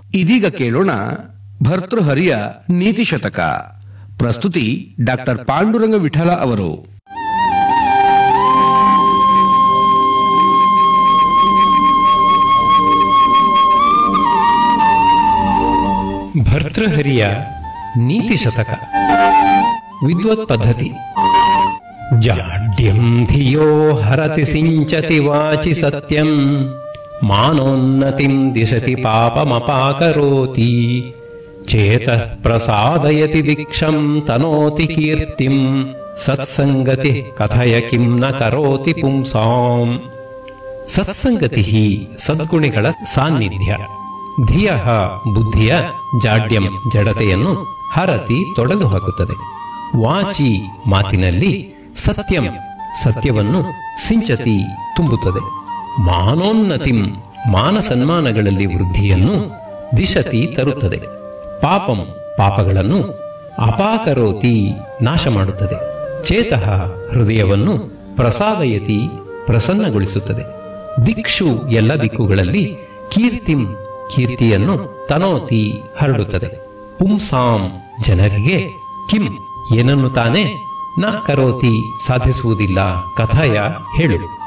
ಇದೀಗ ಕೇಳೋಣ ಭರ್ತೃಹರಿಯ ನೀತಿ ಶತಕ ಪ್ರಸ್ತುತಿ ಡಾಕ್ಟರ್ ಪಾಂಡುರಂಗ ವಿಠಲ ಅವರು ಭರ್ತೃಹರಿಯ ನೀತಿ ಶತಕ ವಿದ್ವತ್ ಪದ್ಧತಿ ಜಾಡ್ಯಂ ಧಿಯೋ ಹರತಿ ಸಿಂಚತಿ ವಾಚಿ ಸತ್ಯಂ ಮಾನೋನ್ನತಿಂ ದಿಶತಿ ಪಾಪಮಪಾಕರೋತಿ ಚೇತ ಪ್ರಸಾದಯತಿ ದಿಕ್ಷಂ ತನೋತಿ ಕೀರ್ತಿಂ ಸತ್ಸಂಗತಿ ಕಥಯ ಕಿಂ ನ ಕರೋತಿ ಪುಂಸಾಂ ಸತ್ಸಂಗತಿ ಸದ್ಗುಣಿಗಳ ಸಾನ್ನಿಧ್ಯ ಧಿಯ ಬುದ್ಧಿಯ ಜಾಡ್ಯಂ ಜಡತೆಯನ್ನು ಹರತಿ ತೊಡೆದು ಹಾಕುತ್ತದೆ ವಾಚಿ ಮಾತಿನಲ್ಲಿ ಸತ್ಯಂ ಸತ್ಯವನ್ನು ಸಿಂಚತಿ ತುಂಬುತ್ತದೆ ಮಾನೋನ್ನತಿಂ ಮಾನ ಸನ್ಮಾನಗಳಲ್ಲಿ ವೃದ್ಧಿಯನ್ನು ದಿಶತಿ ತರುತ್ತದೆ ಪಾಪಂ ಪಾಪಗಳನ್ನು ಅಪಾಕರೋತಿ ನಾಶ ಮಾಡುತ್ತದೆ ಚೇತಃ ಹೃದಯವನ್ನು ಪ್ರಸಾದಯತಿ ಪ್ರಸನ್ನಗೊಳಿಸುತ್ತದೆ ದಿಕ್ಷು ಎಲ್ಲ ದಿಕ್ಕುಗಳಲ್ಲಿ ಕೀರ್ತಿಂ ಕೀರ್ತಿಯನ್ನು ತನೋತಿ ಹರಡುತ್ತದೆ ಪುಂಸಾಂ ಜನರಿಗೆ ಕಿಂ ಏನನ್ನು ತಾನೇ ನ ಕರೋತಿ ಸಾಧಿಸುವುದಿಲ್ಲ ಕಥಯ ಹೇಳು